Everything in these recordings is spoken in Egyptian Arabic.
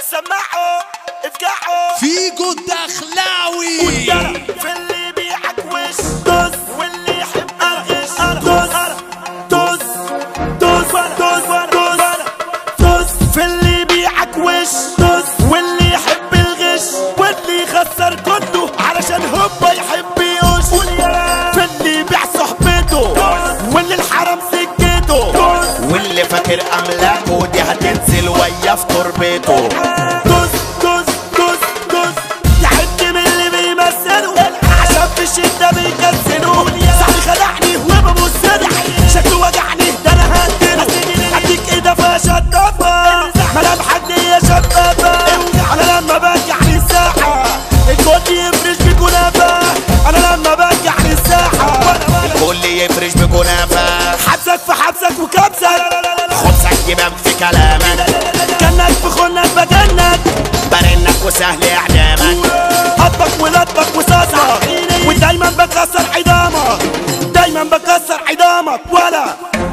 سمعوا افقعوا فيجو الدخلاوي في اللي بيعك وش طز واللي يحب الغش طز طز طز طز طز طز في اللي بيعك وش طز واللي يحب الغش واللي يخسر كله علشان هو يحب يوش في اللي يبيع صحبته واللي الحرام سكته واللي فاكر املاكه دي هتنزل ويا في تربته دوس دوس دوس دوس تحد من اللي بيمثلوا عشان في الشدة بيكسلوا صاحبي خدعني وببص له شكله وجعني ده انا هديله اديك ايده فيها شطافة ملامحك دي شطافة انا لما باجي على الساحة الكل يفرش بكنافة انا لما باجي على الساحة الكل يفرش بكنافة حبسك في حبسك وكبسك خبزك يبان في كلامك كانك في خنك بجنك برنك وسهل اعدامك قطبك ولطبك وصاصك ودايما بكسر عظامك دايما بكسر عظامك ولا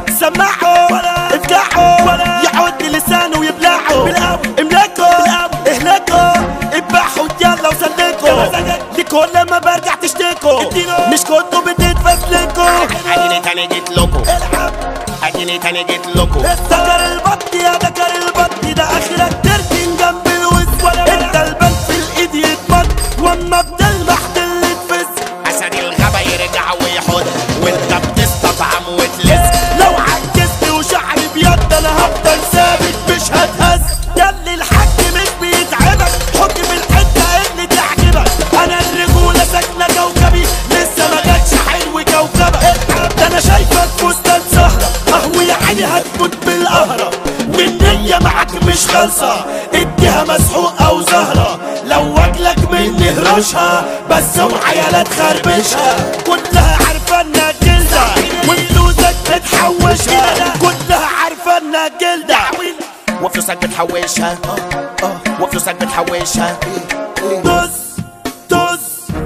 سمعه افجعه يعود لسانه ويبلعه املكه اهلكه اذبحوا يلا وسلكوا لكل ما برجع تشتكوا مش كنتوا بتتفزلكوا اديني تاني جيت لكم اديني تاني جيت لكم ذكر البط يا ذكر البط ده اخرك تركن جنب الوز انت البنت في الايد يتبط واما بتلمح اللي تفز اسد الغابة يرجع ويحط وانت بتستطعم وتلز لو عجزت وشعري بيض انا هفضل ثابت مش هتهز ياللي الحاج مش بيتعبك حط في الحته اللي تعجبك انا الرجوله ساكنه كوكبي لسه ما جاتش حلو كوكبك ده انا شايفك فستان سهره اهو يا عيني هتموت بالقهره والنية معاك مش خالصة اديها مسحوقة وزهرة لو واكلك مني هرشها بس اوعى لا تخربشها كلها عارفة انها جلدة وفلوسك بتحوشها كلها عارفة انها جلدة وفلوسك بتحوشها وفلوسك بتحوشها دوس دوس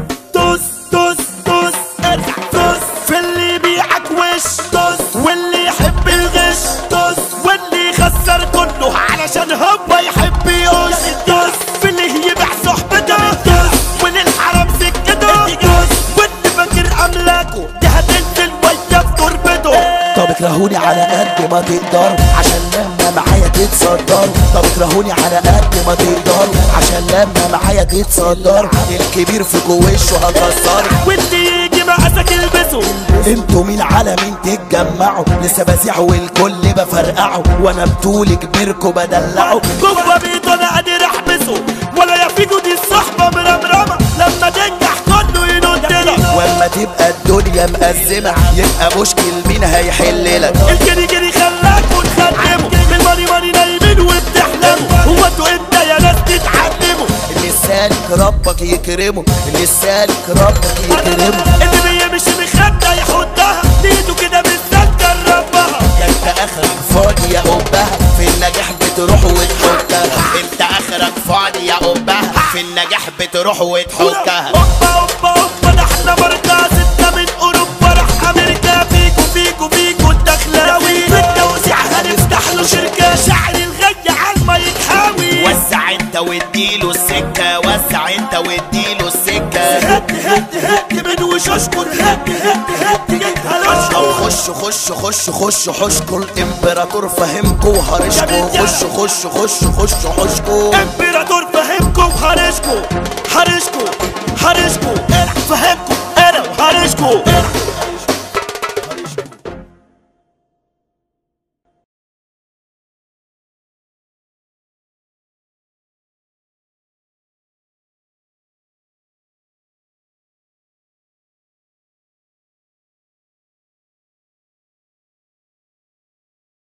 دوس دوس دوس ارجع دوس في اللي يبيعك وش دوس واللي يحب الغش دوس واللي يخسر كله علشان هو يحب يوش دوس في اللي يبيع صحبته دوس واللي الحرام سكته دوس واللي فاكر املاكه دي هتنزل ويا في تربته طب اكرهوني على قد ما تقدروا عشان لما معايا تتصدروا طب اكرهوني على قد ما تقدروا عشان لما معايا تتصدروا الكبير في وشه هكسره واللي يجي مقاسك البسه انتوا مين على مين تتجمعوا لسه بزيع والكل بفرقعه وانا بطول كبيركوا بدلعه جوه بيته انا قادر احبسه ولا يفيدوا دي الصحبه مرمرمه لما تنجح كله ينط لك واما تبقى الدنيا مأزمة يبقى مشكل مين هيحل لك الجري جري خلاكوا تخدموا بالماني ماني نايمين وبتحلموا هو انتوا امتى يا ناس تتعلموا اللي سالك ربك يكرمه اللي سالك ربك يكرمه اللي بيمشي بخده يحطها ايده كده بالذات جربها يا انت اخرك فاضي يا قبها في النجاح بتروح وتحطها انت اخرك فاضي يا قبها في النجاح بتروح وتحكها اوبا اوبا اوبا ده احنا مركز ستة من اوروبا راح امريكا فيكو فيكو فيكو الدخلاوي بالتوزيع هنفتح له شركة شعر الغي عالما يتحاوي وسع انت واديله السكة وسع انت واديله السكة هد هد هد من وشوشكو هد هد هد جيت هلوشكو خش خش خش خش حشكوا الامبراطور فهمكوا وهرشكوا خش خش خش خش حشكوا امبراطور فهمكم وهرشكو هرشكو هرشكو انا فهمكم انا وهرشكو